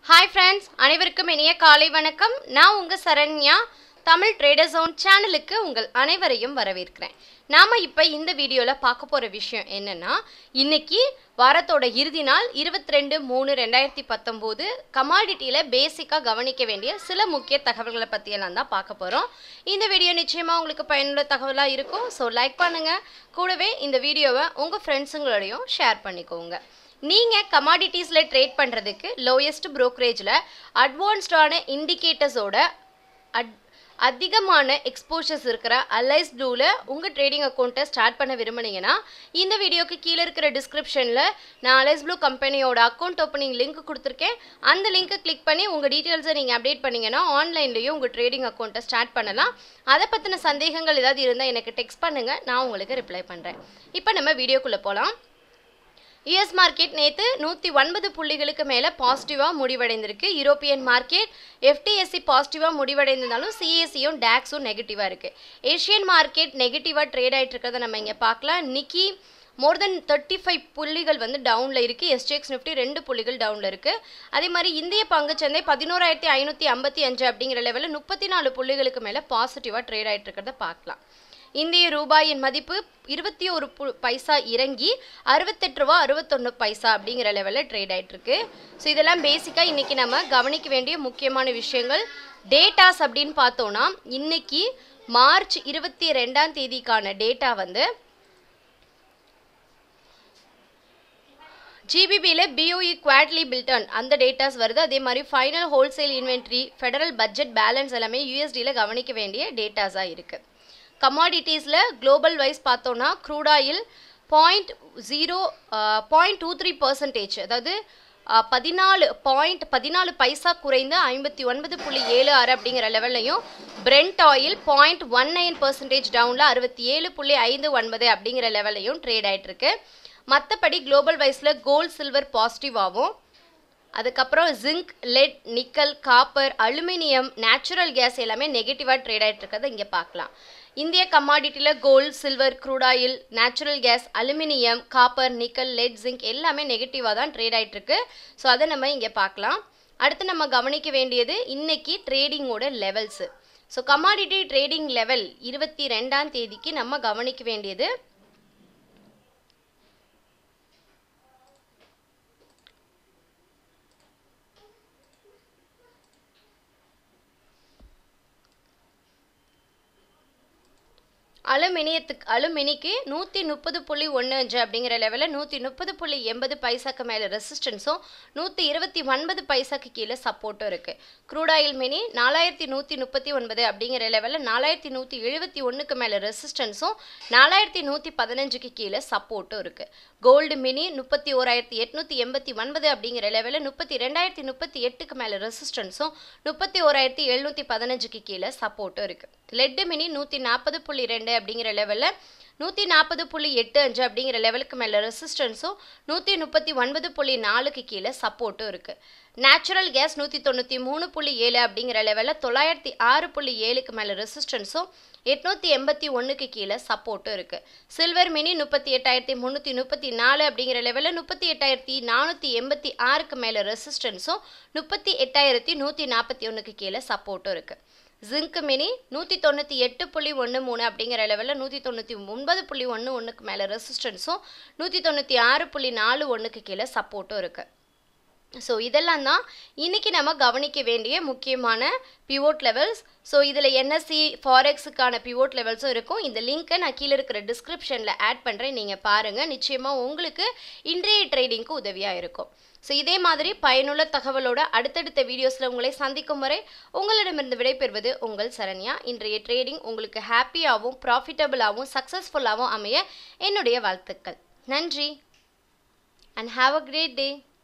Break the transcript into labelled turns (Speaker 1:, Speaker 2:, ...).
Speaker 1: hi friends அனைவருக்கும் இனிய காலை வணக்கம் நான் உங்கள் சரண்யா தமிழ் ட்ரேடர் ஜோன் சேனலுக்கு உங்கள் அனைவரையும் வரவேற்கிறேன் நாம் இப்போ இந்த வீடியோவில் பார்க்க போகிற விஷயம் என்னென்னா இன்னைக்கு வாரத்தோட இறுதி நாள் இருபத்தி ரெண்டு மூணு ரெண்டாயிரத்தி பத்தொம்போது கமாடிட்டியில் பேசிக்காக கவனிக்க வேண்டிய சில முக்கிய தகவல்களை பற்றியெல்லாம் தான் பார்க்க போகிறோம் இந்த வீடியோ நிச்சயமாக உங்களுக்கு பயனுள்ள தகவலாக இருக்கும் ஸோ லைக் பண்ணுங்கள் கூடவே இந்த வீடியோவை உங்கள் ஃப்ரெண்ட்ஸுங்களோடையும் ஷேர் பண்ணிக்கோங்க நீங்கள் கமாடிட்டிஸில் ட்ரேட் பண்ணுறதுக்கு லோயஸ்ட் ப்ரோக்கரேஜில் அட்வான்ஸ்டான இண்டிகேட்டர்ஸோட அட் அதிகமான எக்ஸ்போஷர்ஸ் இருக்கிற அலைஸ் ப்ளூவில் உங்கள் ட்ரேடிங் அக்கௌண்ட்டை ஸ்டார்ட் பண்ண விரும்புனீங்கன்னா இந்த வீடியோக்கு கீழே இருக்கிற டிஸ்கிரிப்ஷனில் நான் அலைஸ் ப்ளூ கம்பெனியோட அக்கௌண்ட் ஓப்பனிங் லிங்க் கொடுத்துருக்கேன் அந்த லிங்க்கை கிளிக் பண்ணி உங்கள் டீட்டெயில்ஸை நீங்கள் அப்டேட் பண்ணீங்கன்னா ஆன்லைன்லேயும் உங்கள் ட்ரேடிங் அக்கௌண்ட்டை ஸ்டார்ட் பண்ணலாம் அதை பற்றின சந்தேகங்கள் ஏதாவது இருந்தால் எனக்கு டெக்ஸ்ட் பண்ணுங்கள் நான் உங்களுக்கு ரிப்ளை பண்ணுறேன் இப்போ நம்ம வீடியோக்குள்ளே போகலாம் யுஎஸ் மார்க்கெட் நேற்று நூற்றி ஒன்பது புள்ளிகளுக்கு மேலே பாசிட்டிவாக முடிவடைந்திருக்கு யூரோப்பியன் மார்க்கெட் எஃப்டிஎஸ்சி பாசிட்டிவாக முடிவடைந்திருந்தாலும் சிஎஸ்சியும் டேக்ஸும் நெகட்டிவாக இருக்குது ஏஷியன் மார்க்கெட் நெகட்டிவாக ட்ரேட் ஆகிட்டு இருக்கிறத நம்ம இங்கே பார்க்கலாம் நிக்கி மோர் தென் தேர்ட்டி ஃபைவ் புள்ளிகள் வந்து டவுனில் இருக்குது எஸ்டிஎக்ஸ் நிஃப்டி ரெண்டு புள்ளிகள் டவுனில் இருக்குது அதே மாதிரி இந்திய பங்குச்சந்தை பதினோராயிரத்தி ஐநூற்றி ஐம்பத்தி அஞ்சு அப்படிங்கிற லெவலில் முப்பத்தி நாலு புள்ளிகளுக்கு மேலே பாசிட்டிவாக ட்ரேட் ஆகிட்டு இருக்கிறத பார்க்கலாம் இந்திய ரூபாயின் மதிப்பு இருபத்தி ஒரு பு பைசா இறங்கி அறுபத்தெட்டு ரூபா அறுபத்தொன்று பைசா அப்படிங்கிற லெவலில் ட்ரேட் ஆகிட்டுருக்கு ஸோ இதெல்லாம் பேசிக்காக இன்றைக்கி நம்ம கவனிக்க வேண்டிய முக்கியமான விஷயங்கள் டேட்டாஸ் அப்படின்னு பார்த்தோன்னா இன்னைக்கு மார்ச் இருபத்தி ரெண்டாம் தேதிக்கான டேட்டா வந்து ஜிபிபியில் பிஓஇ குவாட்லி பில்டன் அந்த டேட்டாஸ் வருது அதே மாதிரி final wholesale inventory federal budget balance எல்லாமே யூஎஸ்டியில் கவனிக்க வேண்டிய டேட்டாஸாக இருக்குது கமாடிட்டிஸில் குளோபல் வைஸ் பார்த்தோன்னா crude oil point zero point two three percentage அதாவது பதினாலு பாயிண்ட் பதினாலு பைசா குறைந்து ஐம்பத்தி ஒன்பது புள்ளி ஏழு ஆறு அப்படிங்கிற லெவல்லையும் Brent oil point one nine percentage டவுனில் அறுபத்தி ஏழு புள்ளி ஐந்து ஒன்பது அப்படிங்கிற லெவல்லையும் ட்ரேட் ஆகிட்டுருக்கு மற்றபடி குளோபல் வைஸில் கோல்ட் சில்வர் பாசிட்டிவாகவும் அதுக்கப்புறம் zinc lead nickel copper aluminium natural gas எல்லாமே நெகட்டிவாக ட்ரேட் ஆகிட்டு இருக்கிறத இங்கே பார்க்கலாம் இந்திய கமாடிட்டியில் gold silver crude oil natural gas aluminium copper nickel lead zinc எல்லாமே நெகட்டிவாக தான் ட்ரேட் ஆகிட்டு இருக்கு ஸோ அதை நம்ம இங்கே பார்க்கலாம் அடுத்து நம்ம கவனிக்க வேண்டியது இன்னைக்கு ட்ரேடிங்கோட levels so commodity trading level இருபத்தி ரெண்டாம் தேதிக்கு நம்ம கவனிக்க வேண்டியது அலுமினியத்துக்கு அலுமினிக்கு நூற்றி முப்பது புள்ளி ஒன்று அஞ்சு அப்படிங்கிற லெவலில் நூற்றி முப்பது புள்ளி எண்பது பைசாக்கு மேலே ரெசிஸ்டன்ஸும் நூற்றி இருபத்தி ஒன்பது பைசாக்கு கீழே சப்போர்ட்டும் இருக்குது க்ரூட் ஆயில் மினி நாலாயிரத்தி நூற்றி முப்பத்தி ஒன்பது அப்படிங்கிற லெவலில் நாலாயிரத்தி நூற்றி எழுபத்தி ஒன்றுக்கு மேலே ரெசிஸ்டன்ஸும் நாலாயிரத்தி நூற்றி பதினஞ்சுக்கு கீழே சப்போர்ட்டும் இருக்குது கோல்டு மினி முப்பத்தி ஓராயிரத்தி எட்நூற்றி எண்பத்தி ஒன்பது அப்படிங்கிற லெவலில் முப்பத்தி ரெண்டாயிரத்தி முப்பத்தி எட்டுக்கு மேலே ரெசிஸ்டன்ஸும் முப்பத்தி ஓராயிரத்தி எழுநூற்றி பதினஞ்சுக்கு கீழே சப்போர்ட்டும் இருக்குது லெட்டு மினி நூற்றி நாற்பது புள்ளி ரெண்டு அப்படிங்கிற லெவலில் நூற்றி நாற்பது புள்ளி எட்டு அஞ்சு அப்படிங்கிற லெவலுக்கு மேலே ரெசிஸ்டன்ஸும் நூற்றி முப்பத்தி ஒன்பது புள்ளி நாலுக்கு கீழே சப்போர்ட்டும் இருக்குது நேச்சுரல் கேஸ் நூற்றி தொண்ணூற்றி மூணு புள்ளி ஏழு அப்படிங்கிற லெவலில் தொள்ளாயிரத்தி ஆறு புள்ளி ஏழுக்கு மேலே ரெசிஸ்டன்ஸும் எட்நூற்றி எண்பத்தி ஒன்றுக்கு கீழே சப்போர்ட்டும் இருக்குது சில்வர் மினி முப்பத்தி எட்டாயிரத்தி முந்நூற்றி முப்பத்தி நாலு அப்படிங்கிற லெவலில் முப்பத்தி எட்டாயிரத்தி நானூற்றி எண்பத்தி ஆறுக்கு மேலே ரெசிஸ்டன்ஸும் முப்பத்தி எட்டாயிரத்தி நூற்றி நாற்பத்தி ஒன்றுக்கு கீழே சப்போர்ட்டும் இருக்குது ஜிங்க் மினி நூற்றி தொண்ணூற்றி எட்டு புள்ளி ஒன்று மூணு அப்படிங்கிற லெவலில் நூற்றி தொண்ணூற்றி ஒன்பது புள்ளி ஒன்று ஒன்றுக்கு மேலே ரெசிஸ்டன்ஸும் நூற்றி தொண்ணூற்றி ஆறு புள்ளி நாலு ஒன்றுக்கு கீழே சப்போர்ட்டும் இருக்குது ஸோ இதெல்லாம் தான் இன்றைக்கி நம்ம கவனிக்க வேண்டிய முக்கியமான பிவோட் லெவல்ஸ் ஸோ இதில் என்எஸ்சி ஃபாரெக்ஸுக்கான பிவோட் லெவல்ஸும் இருக்கும் இந்த லிங்க்கை நான் கீழே இருக்கிற டிஸ்கிரிப்ஷனில் ஆட் பண்ணுறேன் நீங்கள் பாருங்கள் நிச்சயமாக உங்களுக்கு இன்றைய ட்ரேடிங்க்கு உதவியாக இருக்கும் ஸோ இதே மாதிரி பயனுள்ள தகவலோட அடுத்தடுத்த வீடியோஸில் உங்களை சந்திக்கும் வரை உங்களிடமிருந்து விடைபெறுவது உங்கள் சரண்யா இன்றைய ட்ரேடிங் உங்களுக்கு ஹாப்பியாகவும் ப்ராஃபிட்டபுளாகவும் சக்ஸஸ்ஃபுல்லாகவும் அமைய என்னுடைய வாழ்த்துக்கள் நன்றி and have a great day